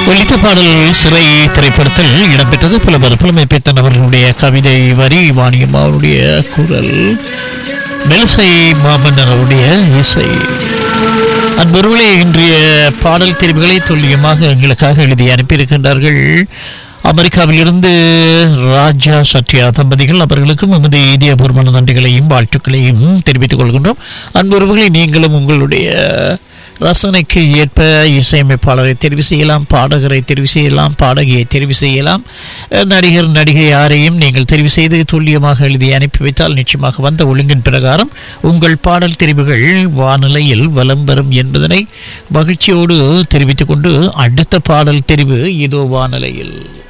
ஒலித்த பாடல் சிறை திரைப்படத்தில் இடம்பெற்றது புலவர் புலமை பித்தன் அவர்களுடைய கவிதை வரி வாணியம் அவருடைய குரல் மெல்சை மாமன்னர் அவருடைய இசை அன்பொருளே இன்றைய பாடல் தெரிவுகளை துல்லியமாக எங்களுக்காக எழுதி அனுப்பியிருக்கின்றார்கள் அமெரிக்காவில் இருந்து ராஜா சத்யா தம்பதிகள் அவர்களுக்கும் எமது இதயபூர்வமான நன்றிகளையும் வாழ்த்துக்களையும் தெரிவித்துக் கொள்கின்றோம் அன்புறவுகளை நீங்களும் உங்களுடைய ரசனைக்கு ஏற்ப இசையமைப்பாளரை தெரிவு செய்யலாம் பாடகரை தெரிவு செய்யலாம் பாடகியை தெரிவு செய்யலாம் அஹ் நடிகர் நடிகை யாரையும் நீங்கள் தெரிவு செய்து துல்லியமாக எழுதி அனுப்பி வைத்தால் நிச்சயமாக வந்த ஒழுங்கின் பிரகாரம் உங்கள் பாடல் தெரிவுகள் வானிலையில் வலம் வரும் என்பதனை மகிழ்ச்சியோடு தெரிவித்துக் கொண்டு அடுத்த பாடல் தெரிவு இதோ வானிலையில்